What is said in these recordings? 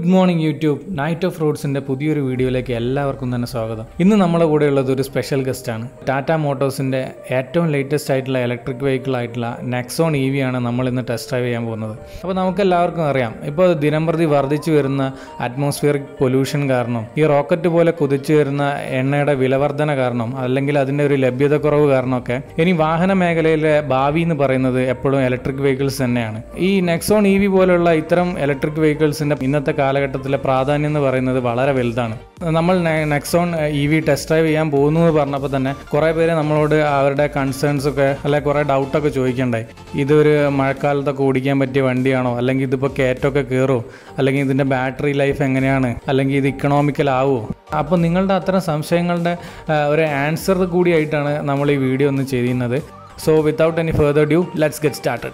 good morning YouTube Knight of റോഡ്സിന്റെ പുതിയൊരു വീഡിയോയിലേക്ക് എല്ലാവർക്കും തന്നെ സ്വാഗതം ഇന്ന് നമ്മുടെ കൂടെ ഉള്ളത് ഒരു സ്പെഷ്യൽ ഗസ്റ്റ് ആണ് ടാറ്റ മോട്ടോഴ്സിന്റെ ഏറ്റവും ലേറ്റസ്റ്റ് ആയിട്ടുള്ള ഇലക്ട്രിക് വെഹിക്കിൾ ആയിട്ടുള്ള നെക്സോൺ ഇ വി ആണ് നമ്മൾ ഇന്ന് ടെസ്റ്റ് ഡ്രൈവ് ചെയ്യാൻ പോകുന്നത് അപ്പോൾ നമുക്ക് എല്ലാവർക്കും അറിയാം ഇപ്പോൾ ദിനംപ്രതി വർദ്ധിച്ചു വരുന്ന അറ്റ്മോസ്ഫിയറിക് പൊല്യൂഷൻ കാരണം ഈ റോക്കറ്റ് പോലെ കുതിച്ചു വരുന്ന എണ്ണയുടെ വിലവർധന കാരണം അല്ലെങ്കിൽ അതിൻ്റെ ഒരു ലഭ്യതക്കുറവ് കാരണമൊക്കെ ഇനി വാഹന മേഖലയിലെ ഭാവി എന്ന് പറയുന്നത് എപ്പോഴും ഇലക്ട്രിക് വെഹിക്കിൾസ് തന്നെയാണ് ഈ നെക്സോൺ ഇ വി പോലുള്ള ഇത്തരം ഇലക്ട്രിക് വെഹിക്കിൾസിന്റെ ഇന്നത്തെ കാലഘട്ടത്തിലെ പ്രാധാന്യം എന്ന് പറയുന്നത് വളരെ വലുതാണ് നമ്മൾ നെ- Nexon E V test drive ചെയ്യാൻ പോകുന്നു എന്ന് പറഞ്ഞപ്പോൾ തന്നെ കുറേ പേര് നമ്മളോട് അവരുടെ കൺസേൺസ് ഒക്കെ അല്ലെ കുറേ ഡൗട്ടൊക്കെ ചോദിക്കണ്ടായി ഇതൊരു മഴക്കാലത്തൊക്കെ ഓടിക്കാൻ പറ്റിയ വണ്ടിയാണോ അല്ലെങ്കിൽ ഇതിപ്പോൾ കയറ്റമൊക്കെ കയറുമോ അല്ലെങ്കിൽ ഇതിൻ്റെ ബാറ്ററി ലൈഫ് എങ്ങനെയാണ് അല്ലെങ്കിൽ ഇത് ഇക്കണോമിക്കൽ ആവുമോ അപ്പോൾ നിങ്ങളുടെ അത്തരം സംശയങ്ങളുടെ ആ, ഒരു ആൻസർ കൂടിയായിട്ടാണ് നമ്മൾ ഈ വീഡിയോ ഒന്ന് ചെയ്യുന്നത് so without any further due let's get started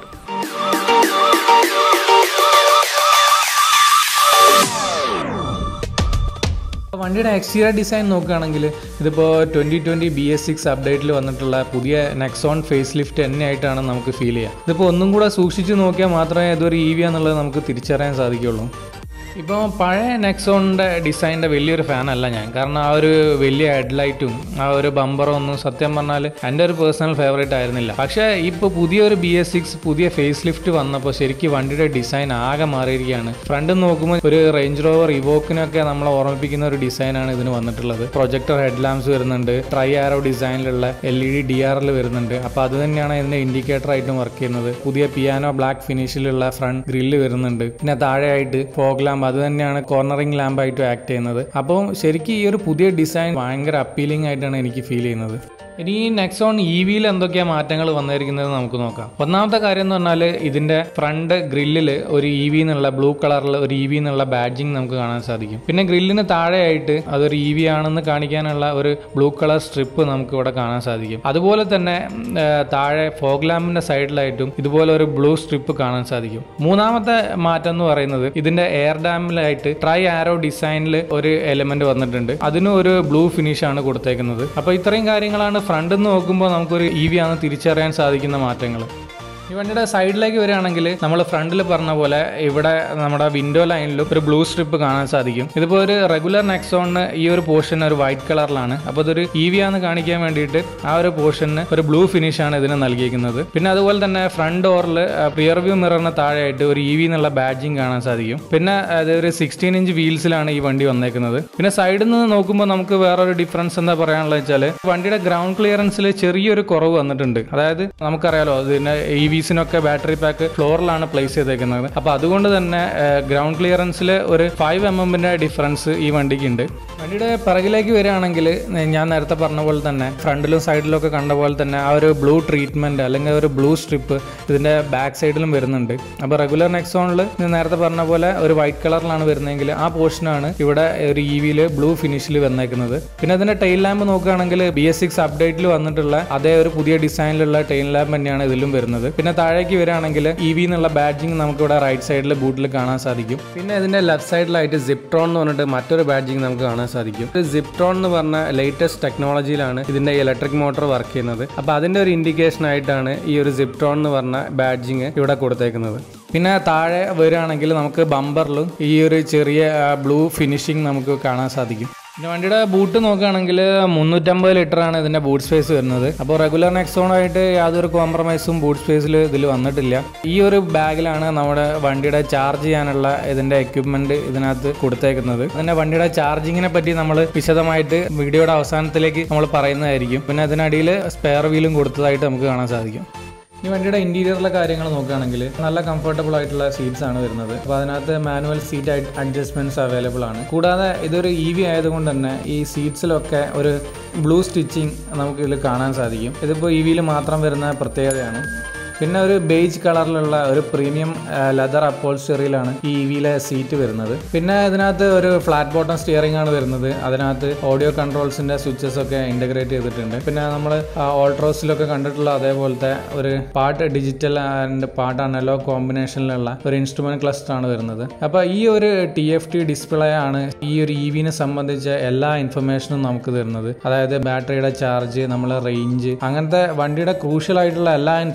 അപ്പോൾ വണ്ടിയുടെ എക്സ്റ്റീരിയർ ഡിസൈൻ നോക്കുകയാണെങ്കിൽ ഇതിപ്പോൾ twenty twenty B S six അപ്ഡേറ്റിൽ വന്നിട്ടുള്ള പുതിയ നെക്സോൺ ഫേസ് ലിഫ്റ്റ് തന്നെയായിട്ടാണ് നമുക്ക് ഫീൽ ചെയ്യുക ഇതിപ്പോൾ ഒന്നും കൂടെ സൂക്ഷിച്ച് നോക്കിയാൽ മാത്രമേ ഇതൊരു ഇ വി എന്നുള്ളത് നമുക്ക് തിരിച്ചറിയാൻ സാധിക്കുള്ളൂ ഇപ്പോൾ പഴയ നെക്സോണിൻ്റെ ഡിസൈനിൻ്റെ വലിയൊരു ഫാൻ അല്ല ഞാൻ കാരണം ആ ഒരു വലിയ ഹെഡ്ലൈറ്റും ആ ഒരു ബമ്പറും ഒന്നും സത്യം പറഞ്ഞാൽ എൻ്റെ ഒരു പേഴ്സണൽ ഫേവറേറ്റ് ആയിരുന്നില്ല പക്ഷേ ഇപ്പോൾ പുതിയൊരു ബി എസ് സിക്സ് പുതിയ ഫേസ് ലിഫ്റ്റ് വന്നപ്പോൾ ശരിക്കും വണ്ടിയുടെ ഡിസൈൻ ആകെ മാറിയിരിക്കുകയാണ് ഫ്രണ്ട് നോക്കുമ്പോൾ ഒരു റേഞ്ച് റോവർ ഇവോക്കിനൊക്കെ നമ്മളെ ഓർമ്മിപ്പിക്കുന്ന ഒരു ഡിസൈനാണ് ഇതിന് വന്നിട്ടുള്ളത് പ്രൊജക്ടർ ഹെഡ് ലാംപ്സ് വരുന്നുണ്ട് ട്രൈ ആരോ ഡിസൈനിലുള്ള L E D D R L വരുന്നുണ്ട് അപ്പോൾ അത് തന്നെയാണ് ഇതിൻ്റെ ഇൻഡിക്കേറ്റർ ആയിട്ടും വർക്ക് ചെയ്യുന്നത് പുതിയ പിയാനോ ബ്ലാക്ക് ഫിനിഷിലുള്ള ഫ്രണ്ട് ഗ്രില്ല് വരുന്നുണ്ട് പിന്നെ താഴെയായിട്ട് ഫോഗ് ലാമ്പ് അത് തന്നെയാണ് കോർണറിംഗ് ലാമ്പ് ആയിട്ട് ആക്ട് ചെയ്യുന്നത് അപ്പോൾ ശരിക്കും ഈ ഒരു പുതിയ ഡിസൈൻ ഭയങ്കര അപ്പീലിംഗ് ആയിട്ടാണ് എനിക്ക് ഫീൽ ചെയ്യുന്നത് ഇനി ഈ നെക്സോൺ ഇ വിയിൽ എന്തൊക്കെയാ മാറ്റങ്ങൾ വന്നിരിക്കുന്നത് നമുക്ക് നോക്കാം ഒന്നാമത്തെ കാര്യം എന്ന് പറഞ്ഞാൽ ഇതിന്റെ ഫ്രണ്ട് ഗ്രില്ലിൽ ഒരു ഇ വി എന്നുള്ള ബ്ലൂ കളറിൽ ഒരു ഇ വി എന്നുള്ള ബാഡ്ജിങ് നമുക്ക് കാണാൻ സാധിക്കും പിന്നെ ഗ്രില്ലിന് താഴെയായിട്ട് അതൊരു ഇ വി ആണെന്ന് കാണിക്കാനുള്ള ഒരു ബ്ലൂ കളർ സ്ട്രിപ്പ് നമുക്ക് ഇവിടെ കാണാൻ സാധിക്കും അതുപോലെ തന്നെ ഉം, ആ, താഴെ ഫോഗ് ലാമ്പിന്റെ സൈഡിലായിട്ടും ഇതുപോലെ ഒരു ബ്ലൂ സ്ട്രിപ്പ് കാണാൻ സാധിക്കും മൂന്നാമത്തെ മാറ്റം എന്ന് പറയുന്നത് ഇതിന്റെ എയർ ഡാമിലായിട്ട് ട്രൈ ആരോ ഡിസൈനിൽ ഒരു എലിമെന്റ് വന്നിട്ടുണ്ട് അതിനും ഒരു ബ്ലൂ ഫിനിഷ് ആണ് കൊടുത്തേക്കുന്നത് അപ്പോൾ ഇത്രയും കാര്യങ്ങളാണ് ഫ്രണ്ടിൽ നിന്ന് നോക്കുമ്പോൾ നമുക്കൊരു ഇ വി ആണെന്ന് തിരിച്ചറിയാൻ സാധിക്കുന്ന മാറ്റങ്ങൾ ഈ വണ്ടിയുടെ സൈഡിലേക്ക് വരികയാണെങ്കിൽ നമ്മൾ ഫ്രണ്ടിൽ പറഞ്ഞ പോലെ ഇവിടെ നമ്മുടെ വിൻഡോ ലൈനിലും ഒരു ബ്ലൂ സ്ട്രിപ്പ് കാണാൻ സാധിക്കും ഇതിപ്പോൾ ഒരു റെഗുലർ നെക്സോണിന് ഈ ഒരു പോർഷൻ ഒരു വൈറ്റ് കളറിലാണ് അപ്പോൾ ഇതൊരു ഇ വി ആണെന്ന് കാണിക്കാൻ വേണ്ടിയിട്ട് ആ ഒരു പോർഷന് ഒരു ബ്ലൂ ഫിനിഷ് ആണ് ഇതിന് നൽകിയിരിക്കുന്നത് പിന്നെ അതുപോലെ തന്നെ ഫ്രണ്ട് ഡോറിൽ റിയർ വ്യൂ മിററിന് താഴെയായിട്ട് ഒരു ഇ വി എന്നുള്ള ബാഡ്ജിങ് കാണാൻ സാധിക്കും പിന്നെ അത് ഒരു സിക്സ്റ്റീൻ ഇഞ്ച് വീൽസിലാണ് ഈ വണ്ടി വന്നേക്കുന്നത് പിന്നെ സൈഡിൽ നിന്ന് നോക്കുമ്പോൾ നമുക്ക് വേറൊരു ഡിഫറൻസ് എന്താ പറയാനുള്ളത് വെച്ചാൽ വണ്ടിയുടെ ഗ്രൗണ്ട് ക്ലിയറൻസിൽ ചെറിയൊരു കുറവ് വന്നിട്ടുണ്ട് അതായത് നമുക്കറിയാലോ ഇതിന്റെ ഇ വിസിനൊക്കെ ബാറ്ററി പാക്ക് ഫ്ലോറിലാണ് പ്ലേസ് ചെയ്തേക്കുന്നത് അപ്പോൾ അതുകൊണ്ട് തന്നെ ഗ്രൗണ്ട് ക്ലിയറൻസിൽ ഒരു ഫൈവ് എം എമ്മിന്റെ ഡിഫറൻസ് ഈ വണ്ടിക്ക് ഉണ്ട് വണ്ടിയുടെ പിറകിലേക്ക് വരികയാണെങ്കിൽ ഞാൻ നേരത്തെ പറഞ്ഞ പോലെ തന്നെ ഫ്രണ്ടിലും സൈഡിലും ഒക്കെ കണ്ട പോലെ തന്നെ ആ ഒരു ബ്ലൂ ട്രീറ്റ്മെന്റ് അല്ലെങ്കിൽ ഒരു ബ്ലൂ സ്ട്രിപ്പ് ഇതിന്റെ ബാക്ക് സൈഡിലും വരുന്നുണ്ട് അപ്പോൾ റെഗുലർ നെക്സോണിൽ നേരത്തെ പറഞ്ഞ പോലെ ഒരു വൈറ്റ് കളറിലാണ് വരുന്നതെങ്കിൽ ആ പോർഷനാണ് ഇവിടെ ഒരു ഇ വിയിൽ ബ്ലൂ ഫിനിഷിൽ വന്നേക്കുന്നത് പിന്നെ അതിന്റെ ടെയിൽ ലാമ്പ് നോക്കുകയാണെങ്കിൽ ബി എസ് സിക്സ് അപ്ഡേറ്റിൽ വന്നിട്ടുള്ള അതേ ഒരു പുതിയ ഡിസൈനിലുള്ള ടെയിൽ ലാമ്പ് തന്നെയാണ് ഇതിലും വരുന്നത് പിന്നെ താഴേക്ക് വരികയാണെങ്കിൽ ഇ വി എന്നുള്ള ബാഡ്ജിങ് നമുക്ക് ഇവിടെ റൈറ്റ് സൈഡിൽ ബൂട്ടിൽ കാണാൻ സാധിക്കും പിന്നെ ഇതിന്റെ ലെഫ്റ്റ് സൈഡിലായിട്ട് സിപ്ട്രോൺ എന്ന് പറഞ്ഞിട്ട് മറ്റൊരു ബാഡ്ജിങ് നമുക്ക് കാണാൻ സാധിക്കും സിപ്ട്രോൺ എന്ന് പറഞ്ഞ ലേറ്റസ്റ്റ് ടെക്നോളജിയിലാണ് ഇതിന്റെ ഇലക്ട്രിക് മോട്ടോർ വർക്ക് ചെയ്യുന്നത് അപ്പോൾ അതിന്റെ ഒരു ഇൻഡിക്കേഷൻ ആയിട്ടാണ് ഈ ഒരു സിപ്ട്രോൺ എന്ന് പറഞ്ഞ ബാഡ്ജിങ് ഇവിടെ കൊടുത്തേക്കുന്നത് പിന്നെ താഴെ വരികയാണെങ്കിൽ നമുക്ക് ബമ്പറിലും ഈ ഒരു ചെറിയ ബ്ലൂ ഫിനിഷിംഗ് നമുക്ക് കാണാൻ സാധിക്കും പിന്നെ വണ്ടിയുടെ ബൂട്ട് നോക്കുകയാണെങ്കിൽ മുന്നൂറ്റമ്പത് ലിറ്റർ ആണ് ഇതിന്റെ ബൂട്ട് സ്പേസ് വരുന്നത് അപ്പോൾ റെഗുലർ നെക്സോണായിട്ട് യാതൊരു കോംപ്രമൈസും ബൂട്ട് സ്പേസിൽ ഇതിൽ വന്നിട്ടില്ല ഈ ഒരു ബാഗിലാണ് നമ്മുടെ വണ്ടിയുടെ ചാർജ് ചെയ്യാനുള്ള ഇതിന്റെ എക്യുപ്മെന്റ് ഇതിനകത്ത് കൊടുത്തേക്കുന്നത് അതിന്റെ വണ്ടിയുടെ ചാർജിങ്ങിനെ പറ്റി നമ്മൾ വിശദമായിട്ട് വീഡിയോയുടെ അവസാനത്തിലേക്ക് നമ്മൾ പറയുന്നതായിരിക്കും പിന്നെ അതിനടിയിൽ സ്പെയർ വീലും കൊടുത്തതായിട്ട് നമുക്ക് കാണാൻ സാധിക്കും ഈ വണ്ടിയുടെ ഇന്റീരിയറിലെ കാര്യങ്ങൾ നോക്കുകയാണെങ്കിൽ നല്ല കംഫർട്ടബിൾ ആയിട്ടുള്ള സീറ്റ്സ് ആണ് വരുന്നത് അപ്പോൾ അതിനകത്ത് മാനുവൽ സീറ്റ് അഡ്ജസ്റ്റ്മെന്റ്സ് അവൈലബിൾ ആണ് കൂടാതെ ഇതൊരു ഇ വി ആയതുകൊണ്ട് തന്നെ ഈ സീറ്റ്സിലൊക്കെ ഒരു ബ്ലൂ സ്റ്റിച്ചിങ് നമുക്ക് ഇതിൽ കാണാൻ സാധിക്കും ഇതിപ്പോൾ ഇ വിയിൽ മാത്രം വരുന്ന പ്രത്യേകതയാണ് പിന്നെ ഒരു ബേജ് കളറിലുള്ള ഒരു പ്രീമിയം ലെതർ അപ്പോൾസ്റ്ററിയിലാണ് ഈ ഇ വിയിലെ സീറ്റ് വരുന്നത് പിന്നെ ഇതിനകത്ത് ഒരു ഫ്ലാറ്റ് ബോട്ടം സ്റ്റിയറിംഗ് ആണ് വരുന്നത് അതിനകത്ത് ഓഡിയോ കൺട്രോൾസിന്റെ സ്വിച്ചസ് ഒക്കെ ഇന്റഗ്രേറ്റ് ചെയ്തിട്ടുണ്ട് പിന്നെ നമ്മൾ ഓൾട്രോസിലൊക്കെ കണ്ടിട്ടുള്ള അതേപോലത്തെ ഒരു പാട്ട് ഡിജിറ്റൽ ആൻഡ് പാട്ട് അനലോ കോമ്പിനേഷനിലുള്ള ഒരു ഇൻസ്ട്രുമെന്റ് ക്ലസ്റ്റർ ആണ് വരുന്നത് അപ്പോൾ ഈ ഒരു ടി എഫ് ടി ഡിസ്പ്ലേ ആണ് ഈ ഒരു ഇ വിനെ സംബന്ധിച്ച എല്ലാ ഇൻഫർമേഷനും നമുക്ക് തരുന്നത് അതായത് ബാറ്ററിയുടെ ചാർജ് നമ്മളെ റേഞ്ച് അങ്ങനത്തെ വണ്ടിയുടെ ക്രൂഷ്യൽ ആയിട്ടുള്ള എല്ലാ ഇൻഫർമേഷനും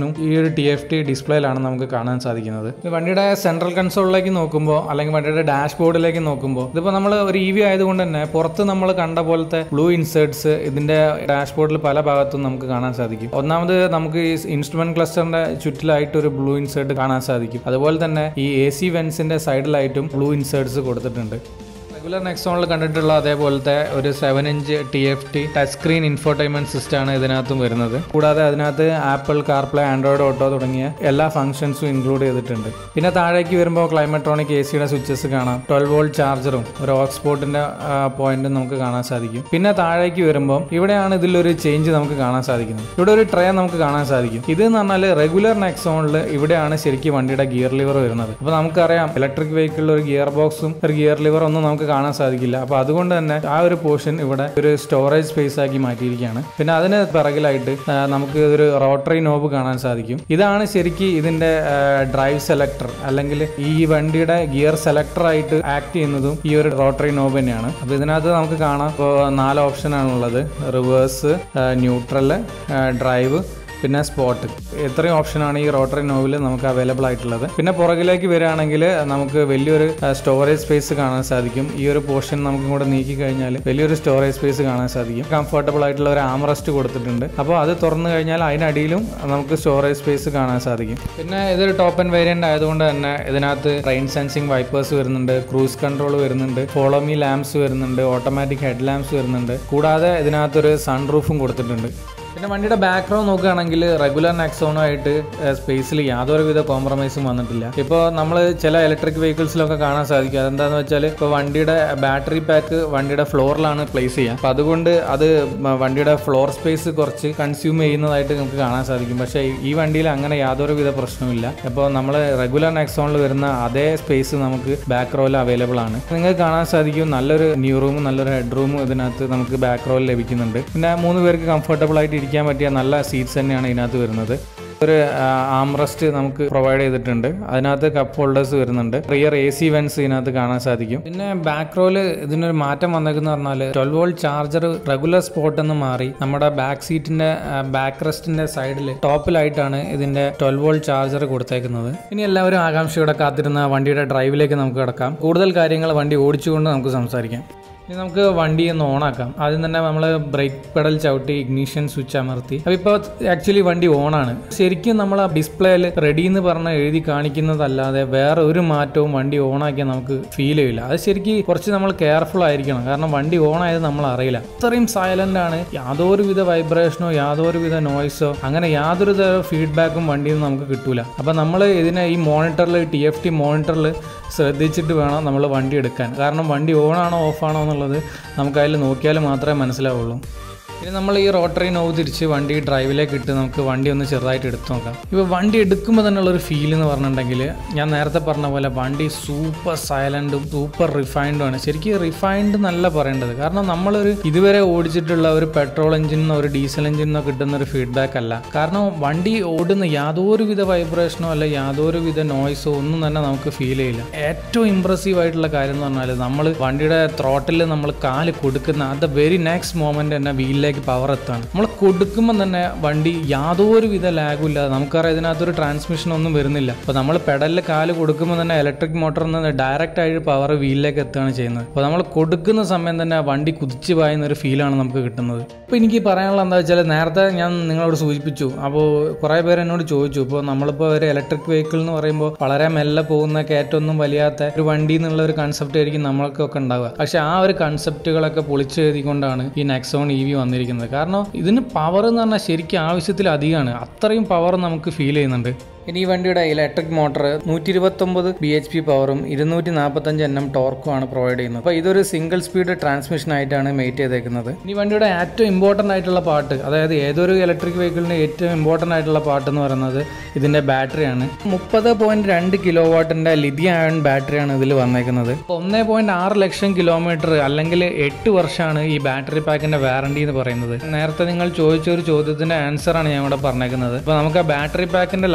ഓപ്ഷനും ഈ ഒരു ടി എഫ് ടി ഡിസ്പ്ലേയിലാണ് നമുക്ക് കാണാൻ സാധിക്കുന്നത് ഈ വണ്ടിയുടെ സെൻട്രൽ കൺസോളിലേക്ക് നോക്കുമ്പോൾ അല്ലെങ്കിൽ വണ്ടിയുടെ ഡാഷ് ബോർഡിലേക്ക് നോക്കുമ്പോൾ ഇതിപ്പോൾ നമ്മൾ ഒരു ഇ വി ആയതുകൊണ്ട് തന്നെ പുറത്ത് നമ്മൾ കണ്ട പോലത്തെ ബ്ലൂ ഇൻസേർട്സ് ഇതിന്റെ ഡാഷ് ബോർഡിൽ പല ഭാഗത്തും നമുക്ക് കാണാൻ സാധിക്കും ഒന്നാമത് നമുക്ക് ഈ ഇൻസ്ട്രുമെന്റ് ക്ലസ്റ്ററിന്റെ ചുറ്റിലായിട്ട് ഒരു ബ്ലൂ ഇൻസേർട്ട് കാണാൻ സാധിക്കും അതുപോലെ തന്നെ ഈ എ സി വെൻസിന്റെ സൈഡിലായിട്ടും ബ്ലൂ ഇൻസേർട്സ് കൊടുത്തിട്ടുണ്ട് റെഗുലർ നെക്സോണിൽ കണ്ടിട്ടുള്ള അതേപോലത്തെ ഒരു seven inch T F T touch screen infotainment system ആണ് ഇതിനകത്തും വരുന്നത് കൂടാതെ അതിനകത്ത് ആപ്പിൾ കാർപ്ലേ ആൻഡ്രോയിഡ് ഓട്ടോ തുടങ്ങിയ എല്ലാ ഫംഗ്ഷൻസും ഇൻക്ലൂഡ് ചെയ്തിട്ടുണ്ട് പിന്നെ താഴേക്ക് വരുമ്പോൾ ക്ലൈമട്രോണിക് എ സിയുടെ സ്വിച്ചസ് കാണാം ട്വൽവ് വോൾട്ട് ചാർജറും ഒരു ഓക്സ്പോർട്ടിന്റെ പോയിന്റും നമുക്ക് കാണാൻ സാധിക്കും പിന്നെ താഴേക്ക് വരുമ്പോൾ ഇവിടെയാണ് ഇതിലൊരു ചേഞ്ച് നമുക്ക് കാണാൻ സാധിക്കുന്നത് ഇവിടെ ഒരു ട്രേ നമുക്ക് കാണാൻ സാധിക്കും ഇത് എന്ന് പറഞ്ഞാൽ റെഗുലർ നെക്സോണിൽ ഇവിടെയാണ് ശരിക്കും വണ്ടിയുടെ ഗിയർ ലിവർ വരുന്നത് അപ്പോൾ നമുക്കറിയാം ഇലക്ട്രിക് വെഹിക്കിളിൽ ഒരു ഗിയർ ബോക്സും ഒരു ഗിയർ ലിവർ ഒന്നും നമുക്ക് കാണാൻ സാധിക്കില്ല അപ്പോൾ അതുകൊണ്ട് തന്നെ ആ ഒരു പോർഷൻ ഇവിടെ ഒരു സ്റ്റോറേജ് സ്പേസ് ആക്കി മാറ്റിയിരിക്കുകയാണ് പിന്നെ അതിന് പിറകിലായിട്ട് ആ, നമുക്ക് ഒരു റോട്ടറി നോബ് കാണാൻ സാധിക്കും ഇതാണ് ശരിക്കും ഇതിന്റെ ഡ്രൈവ് സെലക്ടർ അല്ലെങ്കിൽ ഈ വണ്ടിയുടെ ഗിയർ സെലക്ടർ ആയിട്ട് ആക്ട് ചെയ്യുന്നതും ഈ ഒരു റോട്ടറി നോബ് തന്നെയാണ് അപ്പോൾ ഇതിനകത്ത് നമുക്ക് കാണാം ഇപ്പോൾ നാല് ഓപ്ഷനാണുള്ളത് റിവേഴ്സ് ന്യൂട്രൽ ഡ്രൈവ് പിന്നെ സ്പോട്ട് ഇത്രയും ഓപ്ഷനാണ് ഈ റോട്ടറി നോവിൽ നമുക്ക് അവൈലബിൾ ആയിട്ടുള്ളത് പിന്നെ പുറകിലേക്ക് വരികയാണെങ്കിൽ നമുക്ക് വലിയൊരു സ്റ്റോറേജ് സ്പേസ് കാണാൻ സാധിക്കും ഈ ഒരു പോർഷൻ നമുക്ക് കൂടെ നീക്കി കഴിഞ്ഞാൽ വലിയൊരു സ്റ്റോറേജ് സ്പേസ് കാണാൻ സാധിക്കും കംഫർട്ടബിൾ ആയിട്ടുള്ള ഒരു ആംറസ്റ്റ് കൊടുത്തിട്ടുണ്ട് അപ്പോൾ അത് തുറന്നു കഴിഞ്ഞാൽ അതിനടിയിലും നമുക്ക് സ്റ്റോറേജ് സ്പേസ് കാണാൻ സാധിക്കും പിന്നെ ഇതൊരു ടോപ്പ് ആൻഡ് വേരിയന്റ് ആയതുകൊണ്ട് തന്നെ ഇതിനകത്ത് റെയിൻ സെൻസിങ് വൈപ്പേഴ്സ് വരുന്നുണ്ട് ക്രൂസ് കൺട്രോൾ വരുന്നുണ്ട് ഫോളോ മീ ലാംപ്സ് വരുന്നുണ്ട് ഓട്ടോമാറ്റിക് ഹെഡ് ലാംപ്സ് വരുന്നുണ്ട് കൂടാതെ ഇതിനകത്തൊരു സൺ റൂഫും കൊടുത്തിട്ടുണ്ട് പിന്നെ വണ്ടിയുടെ ബാക്ക്ഗ്രൗണ്ട് നോക്കുകയാണെങ്കിൽ റെഗുലർ നെക്സോണുമായിട്ട് സ്പേസിൽ യാതൊരുവിധ കോംപ്രമൈസും വന്നിട്ടില്ല ഇപ്പോൾ നമ്മൾ ചില ഇലക്ട്രിക് വെഹിക്കിൾസിലൊക്കെ കാണാൻ സാധിക്കും അതെന്താന്ന് വെച്ചാൽ ഇപ്പോൾ വണ്ടിയുടെ ബാറ്ററി പാക്ക് വണ്ടിയുടെ ഫ്ലോറിലാണ് പ്ലേസ് ചെയ്യുക അപ്പോൾ അതുകൊണ്ട് അത് മ- വണ്ടിയുടെ ഫ്ലോർ സ്പേസ് കുറച്ച് കൺസ്യൂം ചെയ്യുന്നതായിട്ട് നമുക്ക് കാണാൻ സാധിക്കും പക്ഷേ ഈ വണ്ടിയിൽ അങ്ങനെ യാതൊരുവിധ പ്രശ്നവുമില്ല അപ്പോൾ നമ്മൾ റെഗുലർ നെക്സോണിൽ വരുന്ന അതേ സ്പേസ് നമുക്ക് ബാക്ക് റോയിൽ അവൈലബിൾ ആണ് നിങ്ങൾക്ക് കാണാൻ സാധിക്കും നല്ലൊരു ന്യൂ റൂമും നല്ലൊരു ഹെഡ് റൂമും ഇതിനകത്ത് നമുക്ക് ബാക്ക് റോയിൽ ലഭിക്കുന്നുണ്ട് പിന്നെ മൂന്ന് പേർക്ക് കംഫർട്ടബിൾ ആയിട്ട് ഇരിക്കാൻ പറ്റിയ നല്ല സീറ്റ്സ് തന്നെയാണ് ഇതിനകത്ത് വരുന്നത് ഒരു ആംറസ്റ്റ് നമുക്ക് പ്രൊവൈഡ് ചെയ്തിട്ടുണ്ട് അതിനകത്ത് കപ്പ് ഹോൾഡേഴ്സ് വരുന്നുണ്ട് റിയർ എ സി വെൻസ് ഇതിനകത്ത് കാണാൻ സാധിക്കും പിന്നെ ബാക്ക് റോല് ഇതിനൊരു മാറ്റം വന്നേക്കുന്ന പറഞ്ഞാൽ twelve volt charger regular sport എന്ന് മാറി നമ്മുടെ ബാക്ക് സീറ്റിന്റെ ബാക്ക് റെസ്റ്റിന്റെ സൈഡിൽ ടോപ്പിലായിട്ടാണ് ഇതിന്റെ ട്വൽവ് വോൾട്ട് ചാർജർ കൊടുത്തേക്കുന്നത് ഇനി എല്ലാവരും ആകാംക്ഷയോടെ കാത്തിരുന്ന വണ്ടിയുടെ ഡ്രൈവിലേക്ക് നമുക്ക് കിടക്കാം കൂടുതൽ കാര്യങ്ങൾ വണ്ടി ഓടിച്ചുകൊണ്ട് നമുക്ക് സംസാരിക്കാം ഇനി നമുക്ക് വണ്ടി ഒന്ന് ഓണാക്കാം ആദ്യം തന്നെ നമ്മൾ ബ്രേക്ക് പെഡൽ ചവിട്ടി ഇഗ്നീഷൻ സ്വിച്ച് അമർത്തി അപ്പോൾ ഇപ്പോൾ ആക്ച്വലി വണ്ടി ഓണാണ് ശരിക്കും നമ്മൾ ആ ഡിസ്പ്ലേയിൽ റെഡി എന്ന് പറഞ്ഞ് എഴുതി കാണിക്കുന്നതല്ലാതെ വേറെ ഒരു മാറ്റവും വണ്ടി ഓണാക്കിയാൽ നമുക്ക് ഫീൽ ചെയ്യില്ല അത് ശരിക്കും കുറച്ച് നമ്മൾ കെയർഫുൾ ആയിരിക്കണം കാരണം വണ്ടി ഓൺ ആയത് നമ്മൾ അറിയില്ല അത്രയും സൈലന്റ് ആണ് യാതൊരുവിധ വൈബ്രേഷനോ യാതൊരുവിധ നോയ്സോ അങ്ങനെ യാതൊരു തര ഫീഡ്ബാക്കും വണ്ടിയിൽ നിന്ന് നമുക്ക് കിട്ടൂല അപ്പം നമ്മൾ ഇതിനെ ഈ മോണിറ്ററിൽ ടി എഫ് ടി മോണിറ്ററിൽ ശ്രദ്ധിച്ചിട്ട് വേണം നമ്മൾ വണ്ടി എടുക്കാൻ കാരണം വണ്ടി ഓണാണോ ഓഫാണോ എന്നുള്ളത് നമുക്ക് അതിൽ നോക്കിയാൽ മാത്രമേ മനസ്സിലാവുള്ളൂ ഇനി നമ്മൾ ഈ റോട്ടറി നോവ് തിരിച്ച് വണ്ടി ഡ്രൈവിലേക്ക് ഇട്ട് നമുക്ക് വണ്ടി ഒന്ന് ചെറുതായിട്ട് എടുത്തു നോക്കാം ഇപ്പോൾ വണ്ടി എടുക്കുമ്പോൾ തന്നെയുള്ള ഒരു ഫീൽ എന്ന് പറഞ്ഞിട്ടുണ്ടെങ്കിൽ ഞാൻ നേരത്തെ പറഞ്ഞ പോലെ വണ്ടി സൂപ്പർ സൈലൻറ്റും സൂപ്പർ റിഫൈൻഡും ആണ് ശരിക്കും റിഫൈൻഡ് എന്നല്ല പറയേണ്ടത് കാരണം നമ്മളൊരു ഇതുവരെ ഓടിച്ചിട്ടുള്ള ഒരു പെട്രോൾ എഞ്ചിനോ ഒരു ഡീസൽ എഞ്ചിനോ കിട്ടുന്ന ഒരു ഫീഡ്ബാക്ക് അല്ല കാരണം വണ്ടി ഓടുന്ന യാതൊരുവിധ വൈബ്രേഷനോ അല്ല യാതൊരുവിധ നോയ്സോ ഒന്നും തന്നെ നമുക്ക് ഫീൽ ചെയ്യില്ല ഏറ്റവും ഇമ്പ്രസീവ് ആയിട്ടുള്ള കാര്യം എന്ന് പറഞ്ഞാൽ നമ്മൾ വണ്ടിയുടെ ത്രോട്ടിൽ നമ്മൾ കാല് കൊടുക്കുന്ന അത് വെരി നെക്സ്റ്റ് മോമെന്റ് തന്നെ വീലിലേക്ക് പവർ എത്താണ് നമ്മൾ കൊടുക്കുമ്പോൾ തന്നെ വണ്ടി യാതൊരുവിധ ലാഗും ഇല്ലാതെ നമുക്കറിയാം ഇതിനകത്തൊരു ട്രാൻസ്മിഷൻ ഒന്നും വരുന്നില്ല അപ്പോൾ നമ്മൾ പെഡലിൽ കാല് കൊടുക്കുമ്പോൾ തന്നെ ഇലക്ട്രിക് മോട്ടറിൽ നിന്ന് ഡയറക്റ്റ് ആയിട്ട് പവർ വീലിലേക്ക് എത്തുകയാണ് ചെയ്യുന്നത് അപ്പോൾ നമ്മൾ കൊടുക്കുന്ന സമയം തന്നെ വണ്ടി കുതിച്ച് പായുന്ന ഒരു ഫീലാണ് നമുക്ക് കിട്ടുന്നത് അപ്പോൾ എനിക്ക് പറയാനുള്ള എന്താ വെച്ചാൽ നേരത്തെ ഞാൻ നിങ്ങളോട് സൂചിപ്പിച്ചു അപ്പോൾ കുറേ പേര് എന്നോട് ചോദിച്ചു ഇപ്പോൾ നമ്മളിപ്പോൾ ഒരു ഇലക്ട്രിക് വെഹിക്കിൾ എന്ന് പറയുമ്പോൾ വളരെ മെല്ലെ പോകുന്ന കയറ്റമൊന്നും വലിയാത്ത ഒരു വണ്ടി എന്നുള്ള ഒരു കൺസെപ്റ്റ് ആയിരിക്കും നമ്മൾക്കൊക്കെ ഉണ്ടാവുക പക്ഷേ ആ ഒരു കൺസെപ്റ്റുകളൊക്കെ പൊളിച്ചെഴുതിക്കൊണ്ടാണ് ഈ നെക്സോൺ ഇ വി വന്നിരിക്കുന്നത് കാരണം ഇതിന് പവർ എന്ന് പറഞ്ഞാൽ ശരിക്കും ആവശ്യത്തിലധികമാണ് അത്രയും പവർ നമുക്ക് ഫീൽ ചെയ്യുന്നുണ്ട് ഇനി ഈ വണ്ടിയുടെ ഇലക്ട്രിക് മോട്ടർ നൂറ്റി ഇരുപത്തൊമ്പത് ബി എച്ച് പി പവറും ഇരുന്നൂറ്റി നാൽപ്പത്തഞ്ച് എൻ എം ടോർക്കും ആണ് പ്രൊവൈഡ് ചെയ്യുന്നത് അപ്പോൾ ഇതൊരു സിംഗിൾ സ്പീഡ് ട്രാൻസ്മിഷൻ ആയിട്ടാണ് മെയ്റ്റ് ചെയ്തേക്കുന്നത് ഇനി വണ്ടിയുടെ ഏറ്റവും ഇമ്പോർട്ടൻ്റ് ആയിട്ടുള്ള പാർട്ട് അതായത് ഏതൊരു ഇലക്ട്രിക് വെഹിക്കിളിന് ഏറ്റവും ഇമ്പോർട്ടൻ്റ് ആയിട്ടുള്ള പാർട്ട് എന്ന് പറയുന്നത് ഇതിൻ്റെ ബാറ്ററിയാണ് മുപ്പത് പോയിന്റ് രണ്ട് കിലോ വാട്ടിൻ്റെ ലിഥിയം അയൺ ബാറ്ററിയാണ് ഇതിൽ വന്നേക്കുന്നത് ഒന്നേ പോയിന്റ് ആറ് ലക്ഷം കിലോമീറ്റർ അല്ലെങ്കിൽ എട്ട് വർഷമാണ് ഈ ബാറ്ററി പാക്കിന്റെ വാറണ്ടി എന്ന് പറയുന്നത് നേരത്തെ നിങ്ങൾ ചോദിച്ച ഒരു ചോദ്യത്തിന്റെ ആൻസർ ആണ് ഞാൻ ഇവിടെ പറഞ്ഞേക്കുന്നത് അപ്പോൾ നമുക്ക് ആ ബാറ്ററി പാക്കിന്റെ ലൈഫിനെ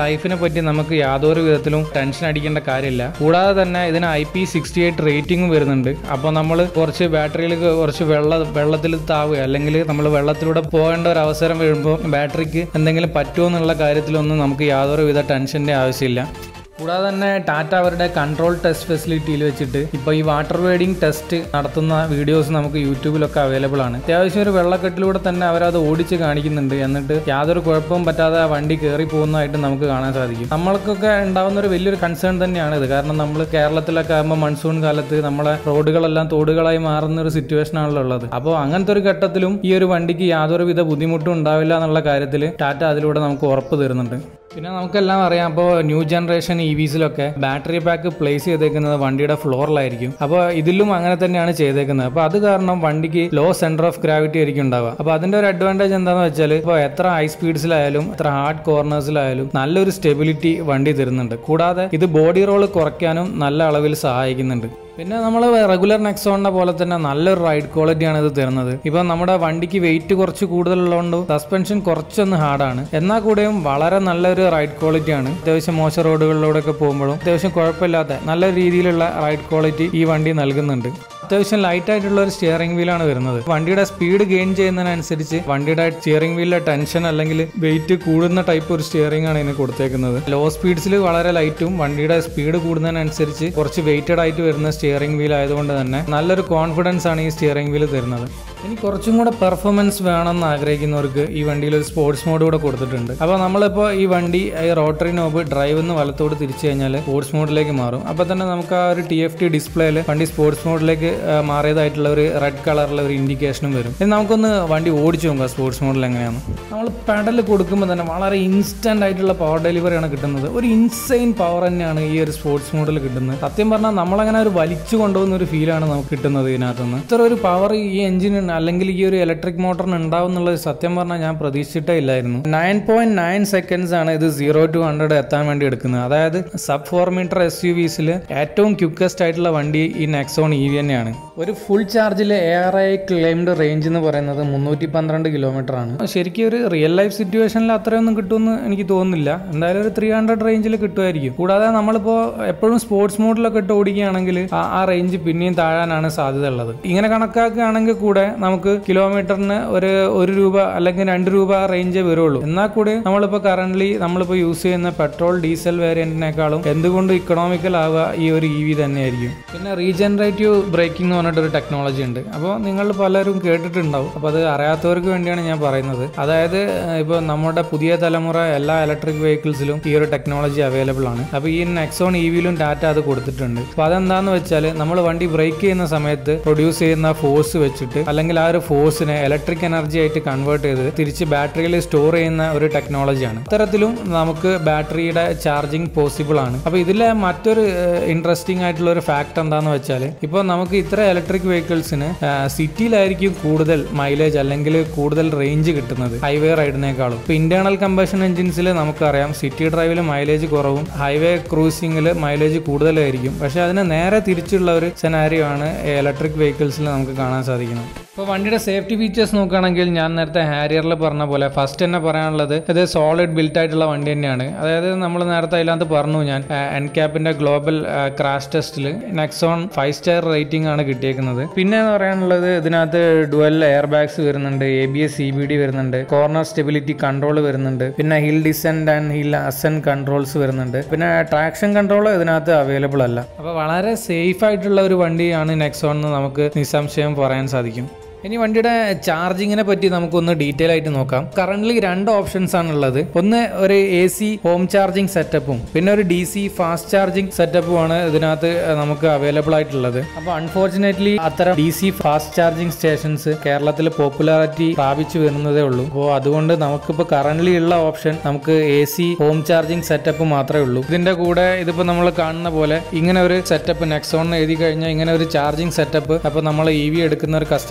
പറ്റി നമുക്ക് യാതൊരു വിധത്തിലും ടെൻഷൻ അടിക്കേണ്ട കാര്യമില്ല കൂടാതെ തന്നെ ഇതിന് ഐ പി സിക്സ്റ്റി എയ്റ്റ് റേറ്റിംഗും വരുന്നുണ്ട് അപ്പോൾ നമ്മൾ കുറച്ച് ബാറ്ററിയിൽ കുറച്ച് വെള്ള വെള്ളത്തിൽ താവുക അല്ലെങ്കിൽ നമ്മൾ വെള്ളത്തിലൂടെ പോകേണ്ട ഒരു അവസരം വരുമ്പോൾ ബാറ്ററിക്ക് എന്തെങ്കിലും പറ്റുമോ എന്നുള്ള കാര്യത്തിലൊന്നും നമുക്ക് യാതൊരുവിധ ടെൻഷൻ്റെ ആവശ്യമില്ല കൂടാതെ തന്നെ ടാറ്റ അവരുടെ കൺട്രോൾ ടെസ്റ്റ് ഫെസിലിറ്റിയിൽ വെച്ചിട്ട് ഇപ്പോൾ ഈ വാട്ടർ വേഡിങ് ടെസ്റ്റ് നടത്തുന്ന വീഡിയോസ് നമുക്ക് യൂട്യൂബിലൊക്കെ അവൈലബിൾ ആണ് അത്യാവശ്യം ഒരു വെള്ളക്കെട്ടിലൂടെ തന്നെ അവരത് ഓടിച്ച് കാണിക്കുന്നുണ്ട് എന്നിട്ട് യാതൊരു കുഴപ്പവും പറ്റാതെ ആ വണ്ടി കയറി പോകുന്നതായിട്ട് നമുക്ക് കാണാൻ സാധിക്കും നമ്മൾക്കൊക്കെ ഉണ്ടാകുന്ന ഒരു വലിയൊരു കൺസേൺ തന്നെയാണ് ഇത് കാരണം നമ്മൾ കേരളത്തിലൊക്കെ ആകുമ്പോൾ മൺസൂൺ കാലത്ത് നമ്മളെ റോഡുകളെല്ലാം തോടുകളായി മാറുന്ന ഒരു സിറ്റുവേഷൻ ആണല്ലോ ഉള്ളത് അപ്പോൾ അങ്ങനത്തെ ഒരു ഘട്ടത്തിലും ഈ ഒരു വണ്ടിക്ക് യാതൊരുവിധ ബുദ്ധിമുട്ടും ഉണ്ടാവില്ല എന്നുള്ള കാര്യത്തിൽ ടാറ്റ അതിലൂടെ നമുക്ക് ഉറപ്പ് തരുന്നുണ്ട് പിന്നെ നമുക്കെല്ലാം അറിയാം അപ്പോൾ ന്യൂ ജനറേഷൻ ഇ വിസിലൊക്കെ ബാറ്ററി പാക്ക് പ്ലേസ് ചെയ്തേക്കുന്നത് വണ്ടിയുടെ ഫ്ലോറിലായിരിക്കും അപ്പോൾ ഇതിലും അങ്ങനെ തന്നെയാണ് ചെയ്തേക്കുന്നത് അപ്പോൾ അത് കാരണം വണ്ടിക്ക് ലോ സെന്റർ ഓഫ് ഗ്രാവിറ്റി ആയിരിക്കും ഉണ്ടാവുക അപ്പോൾ അതിന്റെ ഒരു അഡ്വാൻറ്റേജ് എന്താണെന്ന് വെച്ചാൽ ഇപ്പോൾ എത്ര ഹൈ സ്പീഡ്സിലായാലും എത്ര ഹാർഡ് കോർണേഴ്സിലായാലും നല്ലൊരു സ്റ്റെബിലിറ്റി വണ്ടി തരുന്നുണ്ട് കൂടാതെ ഇത് ബോഡി റോൾ കുറയ്ക്കാനും നല്ല അളവിൽ സഹായിക്കുന്നുണ്ട് പിന്നെ നമ്മൾ റെഗുലർ നെക്സോണിനെ പോലെ തന്നെ നല്ലൊരു റൈഡ് ക്വാളിറ്റിയാണ് ഇത് തരുന്നത് ഇപ്പം നമ്മുടെ വണ്ടിക്ക് വെയിറ്റ് കുറച്ച് കൂടുതലുള്ളതുകൊണ്ട് സസ്പെൻഷൻ കുറച്ചൊന്ന് ഹാർഡാണ് എന്നാൽ കൂടെയും വളരെ നല്ലൊരു റൈഡ് ക്വാളിറ്റിയാണ് അത്യാവശ്യം മോശം റോഡുകളിലൂടെയൊക്കെ പോകുമ്പോഴും അത്യാവശ്യം കുഴപ്പമില്ലാത്ത നല്ല രീതിയിലുള്ള റൈഡ് ക്വാളിറ്റി ഈ വണ്ടി നൽകുന്നുണ്ട് അത്യാവശ്യം ലൈറ്റ് ആയിട്ടുള്ള ഒരു സ്റ്റിയറിംഗ് വീലാണ് വരുന്നത് വണ്ടിയുടെ സ്പീഡ് ഗെയിൻ ചെയ്യുന്നതിനനുസരിച്ച് വണ്ടിയുടെ സ്റ്റിയറിംഗ് വീലിലെ ടെൻഷൻ അല്ലെങ്കിൽ വെയിറ്റ് കൂടുന്ന ടൈപ്പ് ഒരു സ്റ്റിയറിംഗ് ആണ് ഇതിന് കൊടുത്തേക്കുന്നത് ലോ സ്പീഡ്സിൽ വളരെ ലൈറ്റും വണ്ടിയുടെ സ്പീഡ് കൂടുന്നതിനനുസരിച്ച് കുറച്ച് വെയിറ്റഡ് ആയിട്ട് വരുന്ന സ്റ്റിയറിംഗ് വീൽ ആയതുകൊണ്ട് തന്നെ നല്ലൊരു കോൺഫിഡൻസ് ആണ് ഈ സ്റ്റിയറിംഗ് വീൽ തരുന്നത് ഇനി കുറച്ചും കൂടെ പെർഫോമൻസ് വേണമെന്ന് ആഗ്രഹിക്കുന്നവർക്ക് ഈ വണ്ടിയിൽ ഒരു സ്പോർട്സ് മോഡ് കൂടെ കൊടുത്തിട്ടുണ്ട് അപ്പോൾ നമ്മളിപ്പോൾ ഈ വണ്ടി ഈ റോട്ടറി നോബ് ഡ്രൈവ് നിന്ന് വലത്തോട് തിരിച്ചു കഴിഞ്ഞാൽ സ്പോർട്സ് മോഡിലേക്ക് മാറും അപ്പോൾ തന്നെ നമുക്ക് ആ ഒരു ടി എഫ് ടി ഡിസ്പ്ലേയിൽ വണ്ടി സ്പോർട്സ് മോഡിലേക്ക് ആ, മാറിയതായിട്ടുള്ള ഒരു റെഡ് കളറിലെ ഒരു ഇൻഡിക്കേഷനും വരും ഇനി നമുക്കൊന്ന് വണ്ടി ഓടിച്ചു നോക്കാം സ്പോർട്സ് മോഡിൽ എങ്ങനെയാണ് നമ്മൾ പെഡൽ കൊടുക്കുമ്പോൾ തന്നെ വളരെ ഇൻസ്റ്റന്റ് ആയിട്ടുള്ള പവർ ഡെലിവറിയാണ് കിട്ടുന്നത് ഒരു ഇൻസൈൻ പവർ തന്നെയാണ് ഈ ഒരു സ്പോർട്സ് മോഡിൽ കിട്ടുന്നത് സത്യം പറഞ്ഞാൽ നമ്മളങ്ങനെ ഒരു വലിച്ചു കൊണ്ടുപോകുന്ന ഒരു ഫീലാണ് നമുക്ക് കിട്ടുന്നത് ഇതിനകത്തുനിന്ന് ഇത്ര ഒരു പവർ ഈ എഞ്ചിന് അല്ലെങ്കിൽ ഈ ഒരു ഇലക്ട്രിക് മോട്ടറിന് ഉണ്ടാവും എന്നുള്ളത് സത്യം പറഞ്ഞാൽ ഞാൻ പ്രതീക്ഷിച്ചിട്ടേ ഇല്ലായിരുന്നു നയൻ പോയിന്റ് നയൻ സെക്കൻഡ്സ് ആണ് ഇത് സീറോ ടു ഹൺഡ്രഡ് എത്താൻ വേണ്ടി എടുക്കുന്നത് അതായത് sub four metre S U വിസിൽ ഏറ്റവും ക്യുക്കസ്റ്റ് ആയിട്ടുള്ള വണ്ടി ഈ നെക്സോൺ ഇ വി തന്നെയാണ് ഒരു ഫുൾ ചാർജിൽ A R I claimed range എന്ന് പറയുന്നത് മുന്നൂറ്റി പന്ത്രണ്ട് കിലോമീറ്റർ ആണ് ശരിക്കും ഒരു റിയൽ ലൈഫ് സിറ്റുവേഷനിൽ അത്രയൊന്നും കിട്ടുമെന്ന് എനിക്ക് തോന്നുന്നില്ല എന്തായാലും ഒരു ത്രീ ഹൺഡ്രഡ് റേഞ്ചിൽ കിട്ടുമായിരിക്കും കൂടാതെ നമ്മളിപ്പോൾ എപ്പോഴും സ്പോർട്സ് മോഡിലൊക്കെ ഇട്ട് ഓടിക്കുകയാണെങ്കിൽ ആ ആ റേഞ്ച് പിന്നെയും താഴാനാണ് സാധ്യത ഉള്ളത് ഇങ്ങനെ കണക്കാക്കുകയാണെങ്കിൽ കൂടെ നമുക്ക് കിലോമീറ്ററിന് ഒരു ഒരു രൂപ അല്ലെങ്കിൽ രണ്ട് രൂപ റേഞ്ചേ വരുള്ളൂ എന്നാൽ കൂടി നമ്മളിപ്പോൾ കറന്റ് നമ്മളിപ്പോൾ യൂസ് ചെയ്യുന്ന പെട്രോൾ ഡീസൽ വേരിയന്റിനേക്കാളും എന്തുകൊണ്ട് ഇക്കണോമിക്കൽ ആവുക ഈ ഒരു ഇ വി തന്നെയായിരിക്കും പിന്നെ റീജനറേറ്റീവ് ബ്രേക്കിംഗ് എന്ന് പറഞ്ഞിട്ടൊരു ടെക്നോളജി ഉണ്ട് അപ്പോൾ നിങ്ങൾ പലരും കേട്ടിട്ടുണ്ടാവും അപ്പോൾ അത് അറിയാത്തവർക്ക് വേണ്ടിയാണ് ഞാൻ പറയുന്നത് അതായത് ഇപ്പോൾ നമ്മുടെ പുതിയ തലമുറ എല്ലാ ഇലക്ട്രിക് വെഹിക്കിൾസിലും ഈ ഒരു ടെക്നോളജി അവൈലബിൾ ആണ് അപ്പോൾ ഈ നെക്സോൺ ഇ വിയിലും ടാറ്റ അത് കൊടുത്തിട്ടുണ്ട് അപ്പോൾ അതെന്താന്ന് വെച്ചാൽ നമ്മൾ വണ്ടി ബ്രേക്ക് ചെയ്യുന്ന സമയത്ത് പ്രൊഡ്യൂസ് ചെയ്യുന്ന ഫോഴ്സ് വെച്ചിട്ട് അല്ലെങ്കിൽ ആ ഒരു ഫോഴ്സിനെ ഇലക്ട്രിക് എനർജി ആയിട്ട് കൺവേർട്ട് ചെയ്ത് തിരിച്ച് ബാറ്ററിയിൽ സ്റ്റോർ ചെയ്യുന്ന ഒരു ടെക്നോളജിയാണ് ഇത്തരത്തിലും നമുക്ക് ബാറ്ററിയുടെ ചാർജിങ് പോസിബിൾ ആണ് അപ്പോൾ ഇതിലെ മറ്റൊരു ഇൻട്രസ്റ്റിംഗ് ആയിട്ടുള്ള ഒരു ഫാക്ട് എന്താന്ന് വെച്ചാൽ ഇപ്പോൾ നമുക്ക് ഇത്ര ഇലക്ട്രിക് വെഹിക്കിൾസിന് സിറ്റിയിലായിരിക്കും കൂടുതൽ മൈലേജ് അല്ലെങ്കിൽ കൂടുതൽ റേഞ്ച് കിട്ടുന്നത് ഹൈവേ റൈഡിനേക്കാളും ഇപ്പോൾ ഇന്റേണൽ കമ്പഷൻ എഞ്ചിൻസിൽ നമുക്കറിയാം സിറ്റി ഡ്രൈവിൽ മൈലേജ് കുറവും ഹൈവേ ക്രൂസിംഗിൽ മൈലേജ് കൂടുതലായിരിക്കും പക്ഷേ അതിന് നേരെ തിരിച്ചുള്ള ഒരു സെനാരിയോ ആണ് ഇലക്ട്രിക് വെഹിക്കിൾസിൽ നമുക്ക് കാണാൻ സാധിക്കുന്നത് ഇപ്പോൾ വണ്ടിയുടെ സേഫ്റ്റി ഫീച്ചേഴ്സ് നോക്കുകയാണെങ്കിൽ ഞാൻ നേരത്തെ ഹാരിയറിൽ പറഞ്ഞ പോലെ ഫസ്റ്റ് തന്നെ പറയാനുള്ളത് ഇത് സോളിഡ് ബിൽറ്റ് ആയിട്ടുള്ള വണ്ടി തന്നെയാണ് അതായത് നമ്മൾ നേരത്തെ അതിനകത്ത് പറഞ്ഞു ഞാൻ എൻ ക്യാപ്പിന്റെ ഗ്ലോബൽ ക്രാഷ് ടെസ്റ്റിൽ നെക്സോൺ ഫൈവ് സ്റ്റാർ റേറ്റിംഗ് ആണ് കിട്ടിയേക്കുന്നത് പിന്നെ എന്ന് പറയാനുള്ളത് ഇതിനകത്ത് ഡുവൽ എയർ ബാഗ്സ് വരുന്നുണ്ട് A B S C B D വരുന്നുണ്ട് കോർണർ സ്റ്റെബിലിറ്റി കൺട്രോൾ വരുന്നുണ്ട് പിന്നെ hill descent and hill ascent controls വരുന്നുണ്ട് പിന്നെ ട്രാക്ഷൻ കൺട്രോൾ ഇതിനകത്ത് അവൈലബിൾ അല്ല അപ്പോൾ വളരെ സേഫ് ആയിട്ടുള്ള ഒരു വണ്ടിയാണ് നെക്സോൺ എന്ന് നമുക്ക് നിസ്സംശയം പറയാൻ സാധിക്കും ഇനി വണ്ടിയുടെ ചാർജിങ്ങിനെ പറ്റി നമുക്കൊന്ന് ഡീറ്റെയിൽ ആയിട്ട് നോക്കാം കറന്റ് രണ്ട് ഓപ്ഷൻസ് ആണ് ഉള്ളത് ഒന്ന് ഒരു എ സി ഹോം ചാർജിങ് സെറ്റപ്പും പിന്നെ ഒരു ഡി സി ഫാസ്റ്റ് ചാർജിങ് സെറ്റപ്പും ആണ് ഇതിനകത്ത് നമുക്ക് അവൈലബിൾ ആയിട്ടുള്ളത് അപ്പോൾ അൺഫോർച്ചുനേറ്റ്ലി അത്തരം D C fast charging stations കേരളത്തിൽ പോപ്പുലാരിറ്റി പ്രാപിച്ചു വരുന്നതേ ഉള്ളൂ അപ്പോൾ അതുകൊണ്ട് നമുക്കിപ്പോൾ കറന്റ് ഉള്ള ഓപ്ഷൻ നമുക്ക് A C home charging setup മാത്രമേ ഉള്ളൂ ഇതിന്റെ കൂടെ ഇതിപ്പോൾ നമ്മൾ കാണുന്ന പോലെ ഇങ്ങനെ ഒരു സെറ്റപ്പ് നെക്സോൺ എഴുതി കഴിഞ്ഞാൽ ഇങ്ങനെ ഒരു ചാർജിങ് സെറ്റപ്പ് അപ്പോൾ നമ്മൾ ഇ വി എടുക്കുന്ന ഒരു കസ്റ്റമേഴ്സിന്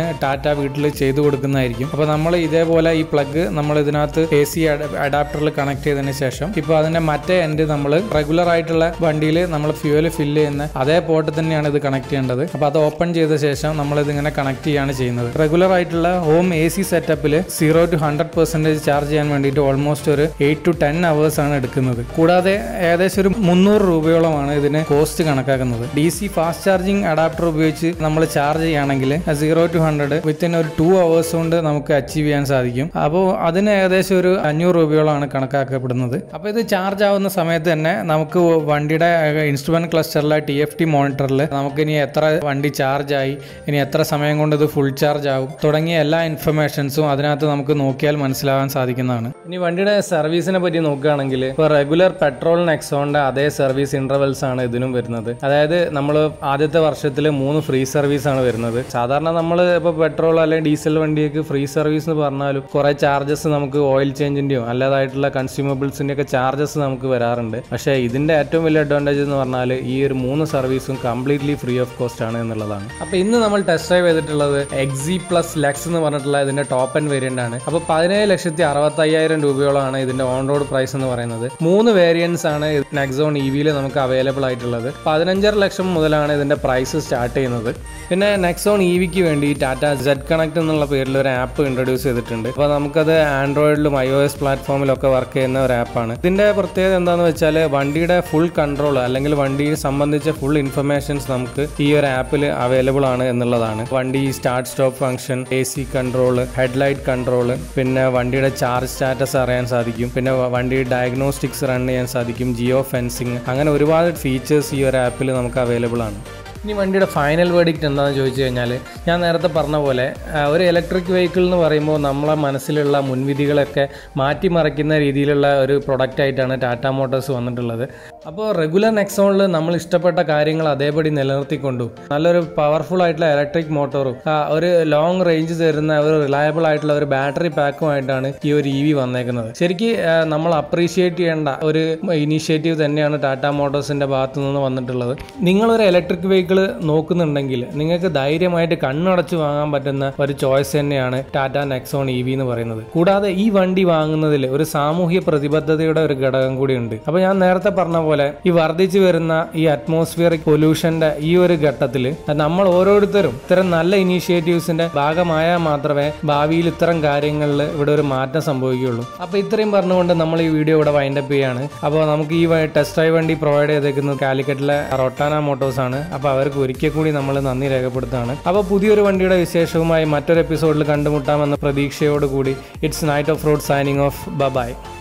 ടാറ്റ വീട്ടിൽ ചെയ്തു കൊടുക്കുന്നതായിരിക്കും അപ്പോൾ നമ്മൾ ഇതേപോലെ ഈ പ്ലഗ് നമ്മൾ ഇതിനകത്ത് എ സി അഡാപ്റ്ററിൽ കണക്ട് ചെയ്തതിന് ശേഷം ഇപ്പോൾ അതിൻ്റെ മറ്റേ എൻഡ് നമ്മൾ റെഗുലർ ആയിട്ടുള്ള വണ്ടിയിൽ നമ്മൾ ഫ്യൂവൽ ഫില്ല് ചെയ്യുന്ന അതേ പോർട്ട് തന്നെയാണ് ഇത് കണക്ട് ചെയ്യേണ്ടത് അപ്പോൾ അത് ഓപ്പൺ ചെയ്ത ശേഷം നമ്മൾ ഇതിങ്ങനെ കണക്ട് ചെയ്യാണ് ചെയ്യുന്നത് റെഗുലർ ആയിട്ടുള്ള ഹോം എ സി സെറ്റപ്പിൽ zero to hundred percentage charge ചെയ്യാൻ വേണ്ടിയിട്ട് ഓൾമോസ്റ്റ് ഒരു എയ്റ്റ് ടു ടെൻ അവേഴ്സ് ആണ് എടുക്കുന്നത് കൂടാതെ ഏകദേശം ഒരു മുന്നൂറ് രൂപയോളമാണ് ഇതിന് കോസ്റ്റ് കണക്കാക്കുന്നത് D C fast charging adapter ഉപയോഗിച്ച് നമ്മൾ ചാർജ് ചെയ്യുകയാണെങ്കിൽ സീറോ ടു ഹൺഡ്രഡ് വിത്തിൻ ഒരു ടു അവേഴ്സ് കൊണ്ട് നമുക്ക് അച്ചീവ് ചെയ്യാൻ സാധിക്കും അപ്പോൾ അതിന് ഏകദേശം ഒരു അഞ്ഞൂറ് രൂപയോളമാണ് കണക്കാക്കപ്പെടുന്നത് അപ്പോൾ ഇത് ചാർജ് ആവുന്ന സമയത്ത് തന്നെ നമുക്ക് വണ്ടിയുടെ ഇൻസ്ട്രുമെന്റ് ക്ലസ്റ്ററിലെ ടി എഫ് ടി മോണിറ്ററിൽ നമുക്ക് ഇനി എത്ര വണ്ടി ചാർജ് ആയി ഇനി എത്ര സമയം കൊണ്ട് ഇത് ഫുൾ ചാർജ് ആവും തുടങ്ങിയ എല്ലാ ഇൻഫർമേഷൻസും അതിനകത്ത് നമുക്ക് നോക്കിയാൽ മനസ്സിലാവാൻ സാധിക്കുന്നതാണ് ഇനി വണ്ടിയുടെ സർവീസിനെ പറ്റി നോക്കുകയാണെങ്കിൽ ഇപ്പോൾ റെഗുലർ പെട്രോൾ നെക്സോണിന്റെ അതേ സർവീസ് ഇന്റർവെൽസ് ആണ് ഇതിനും വരുന്നത് അതായത് നമ്മൾ ആദ്യത്തെ വർഷത്തിൽ മൂന്ന് ഫ്രീ സർവീസ് ആണ് വരുന്നത് സാധാരണ നമ്മൾ ഇപ്പോൾ പെട്രോൾ അല്ലെങ്കിൽ ഡീസൽ വണ്ടിയൊക്കെ ഫ്രീ സർവീസ് എന്ന് പറഞ്ഞാലും കുറേ ചാർജസ് നമുക്ക് ഓയിൽ ചേഞ്ചിന്റെയോ അല്ലാതായിട്ടുള്ള കൺസ്യൂമബിൾസിന്റെ ഒക്കെ ചാർജസ് നമുക്ക് വരാറുണ്ട് പക്ഷേ ഇതിന്റെ ഏറ്റവും വലിയ അഡ്വാൻറ്റേജ് എന്ന് പറഞ്ഞാൽ ഈ ഒരു മൂന്ന് സർവീസും കംപ്ലീറ്റ്ലി ഫ്രീ ഓഫ് കോസ്റ്റ് ആണ് എന്നുള്ളതാണ് അപ്പോൾ ഇന്ന് നമ്മൾ ടെസ്റ്റ് ഡ്രൈവ് ചെയ്തിട്ടുള്ളത് എക്സി പ്ലസ് ലെക്സ് എന്ന് പറഞ്ഞിട്ടുള്ള ഇതിന്റെ ടോപ്പ് ആൻഡ് വേരിയന്റ് ആണ് അപ്പോൾ പതിനേഴ് ലക്ഷത്തി അറുപത്തി അയ്യായിരം രൂപയോളമാണ് ഇതിന്റെ ഓൺ റോഡ് പ്രൈസ് എന്ന് പറയുന്നത് മൂന്ന് വേരിയൻസ് ആണ് നെക്സോൺ ഇ വിയിൽ നമുക്ക് അവൈലബിൾ ആയിട്ടുള്ളത് പതിനഞ്ചര ലക്ഷം മുതലാണ് ഇതിന്റെ പ്രൈസ് സ്റ്റാർട്ട് ചെയ്യുന്നത് പിന്നെ നെക്സോൺ ഇ വിക്ക് വേണ്ടി ടാറ്റ സെഡ് കണക്ട് എന്നുള്ള പേരിൽ ഒരു ആപ്പ് ഇൻട്രൊഡ്യൂസ് ചെയ്തിട്ടുണ്ട് അപ്പോൾ നമുക്കത് ആൻഡ്രോയിഡിലും ഐ ഒ എസ് പ്ലാറ്റ്ഫോമിലൊക്കെ വർക്ക് ചെയ്യുന്ന ഒരു ആപ്പാണ് ഇതിന്റെ പ്രത്യേകത എന്താണെന്ന് വെച്ചാൽ വണ്ടിയുടെ ഫുൾ കൺട്രോൾ അല്ലെങ്കിൽ വണ്ടിയെ സംബന്ധിച്ച ഫുൾ ഇൻഫർമേഷൻസ് നമുക്ക് ഈ ഒരു ആപ്പിൽ അവൈലബിൾ ആണ് എന്നുള്ളതാണ് വണ്ടി start stop function A C control headlight control പിന്നെ വണ്ടിയുടെ ചാർജ് സ്റ്റാറ്റസ് അറിയാൻ സാധിക്കും പിന്നെ വ- വണ്ടി ഡയഗ്നോസ്റ്റിക്സ് റൺ ചെയ്യാൻ സാധിക്കും ജിയോ ഫെൻസിങ് അങ്ങനെ ഒരുപാട് ഫീച്ചേഴ്സ് ഈ ഒരു ആപ്പിൽ നമുക്ക് അവൈലബിൾ ആണ് ഇനി വണ്ടിയുടെ ഫൈനൽ വേർഡിക്റ്റ് എന്താണെന്ന് ചോദിച്ചു കഴിഞ്ഞാൽ ഞാൻ നേരത്തെ പറഞ്ഞ പോലെ ആ, ഒരു ഇലക്ട്രിക് വെഹിക്കിൾ എന്ന് പറയുമ്പോൾ നമ്മളെ മനസ്സിലുള്ള മുൻവിധികളൊക്കെ മാറ്റിമറിക്കുന്ന രീതിയിലുള്ള ഒരു പ്രൊഡക്റ്റ് ആയിട്ടാണ് ടാറ്റ മോട്ടോഴ്സ് വന്നിട്ടുള്ളത് അപ്പോൾ റെഗുലർ നെക്സോണിൽ നമ്മൾ ഇഷ്ടപ്പെട്ട കാര്യങ്ങൾ അതേപടി നിലനിർത്തിക്കൊണ്ടു നല്ലൊരു പവർഫുൾ ആയിട്ടുള്ള ഇലക്ട്രിക് മോട്ടോറും ആ, ഒരു ലോങ് റേഞ്ച് തരുന്ന ഒരു റിലയബിൾ ആയിട്ടുള്ള ഒരു ബാറ്ററി പാക്കുമായിട്ടാണ് ഈ ഒരു ഇ വി വന്നേക്കുന്നത് ശരിക്കും ആ, നമ്മൾ അപ്രീഷിയേറ്റ് ചെയ്യേണ്ട ഒരു ഇനീഷ്യേറ്റീവ് തന്നെയാണ് ടാറ്റ മോട്ടോഴ്സിന്റെ ഭാഗത്തു നിന്ന് വന്നിട്ടുള്ളത് നിങ്ങളൊരു ഇലക്ട്രിക് വെഹിക്കിൾ നോക്കുന്നുണ്ടെങ്കിൽ നിങ്ങൾക്ക് ധൈര്യമായിട്ട് കണ്ണടച്ച് വാങ്ങാൻ പറ്റുന്ന ഒരു ചോയ്സ് തന്നെയാണ് ടാറ്റ നെക്സോൺ ഇ വി എന്ന് പറയുന്നത് കൂടാതെ ഈ വണ്ടി വാങ്ങുന്നതിൽ ഒരു സാമൂഹ്യ പ്രതിബദ്ധതയുടെ ഒരു ഘടകം കൂടിയുണ്ട് അപ്പൊ ഞാൻ നേരത്തെ പറഞ്ഞ പോലെ ഈ വർദ്ധിച്ചു വരുന്ന ഈ അറ്റ്മോസ്ഫിയറിക് പൊല്യൂഷന്റെ ഈ ഒരു ഘട്ടത്തിൽ നമ്മൾ ഓരോരുത്തരും ഇത്തരം നല്ല ഇനീഷ്യേറ്റീവ്സിന്റെ ഭാഗമായാൽ മാത്രമേ ഭാവിയിൽ ഇത്തരം കാര്യങ്ങളിൽ ഇവിടെ ഒരു മാറ്റം സംഭവിക്കുകയുള്ളൂ അപ്പോൾ ഇത്രയും പറഞ്ഞുകൊണ്ട് നമ്മൾ ഈ വീഡിയോ ഇവിടെ വൈൻഡപ്പ് ചെയ്യാണ് അപ്പോൾ നമുക്ക് ഈ ടെസ്റ്റ് ഡ്രൈവ് വണ്ടി പ്രൊവൈഡ് ചെയ്തേക്കുന്നത് കാലിക്കറ്റിലെ റൊട്ടാന മോട്ടോഴ്സ് ആണ് അപ്പോൾ അവർക്ക് ഒരിക്കൽ കൂടി നമ്മൾ നന്ദി രേഖപ്പെടുത്താണ് അപ്പോൾ പുതിയൊരു വണ്ടിയുടെ വിശേഷവുമായി മറ്റൊരു എപ്പിസോഡിൽ കണ്ടുമുട്ടാമെന്ന പ്രതീക്ഷയോടുകൂടി it's night of road signing off by